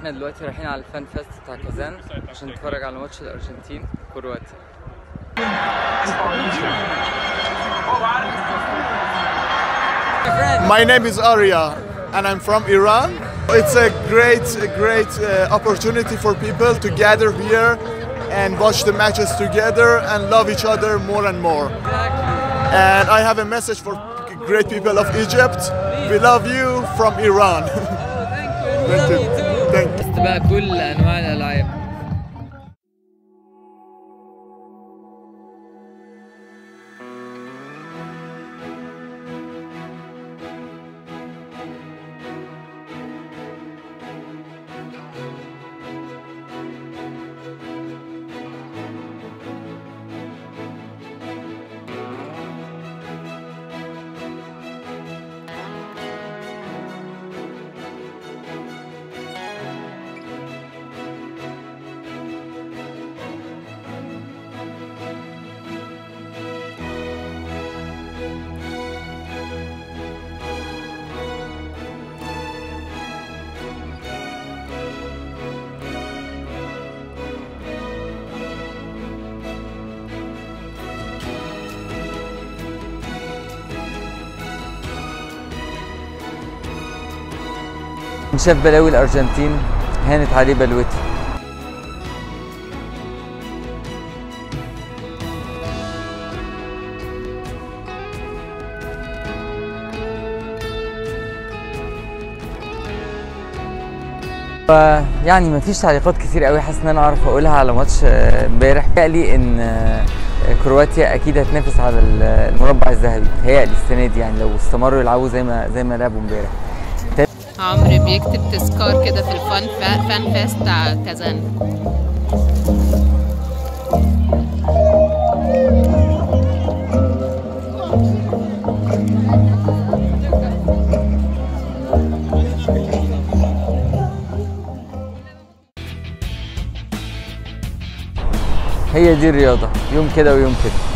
احنا دلوقتي رايحين على الفان فيست بتاع كازان عشان نتفرج على ماتش الارجنتين كرواتيا My name is Arya and I'm from Iran. It's a great, a great uh, opportunity for people to gather here and watch the matches together and love each other more and more. And I have a message for great people of Egypt. We love you from Iran. Thank you. Thank you. بقى كل انواع الالعاب شاف بلاوي الارجنتين هانت عليه بلوته يعني مفيش تعليقات كتير قوي حاسس ان انا اعرف اقولها على ماتش آه، امبارح لي ان آه، كرواتيا اكيد هتنافس على ال- المربع الذهبي تهيألي السنه دي يعني لو استمروا يلعبوا زي ما زي ما لعبوا امبارح عمرو بيكتب تذكار كده في الفان فا... فان فيست بتاع كازان هي دي الرياضه يوم كده ويوم كده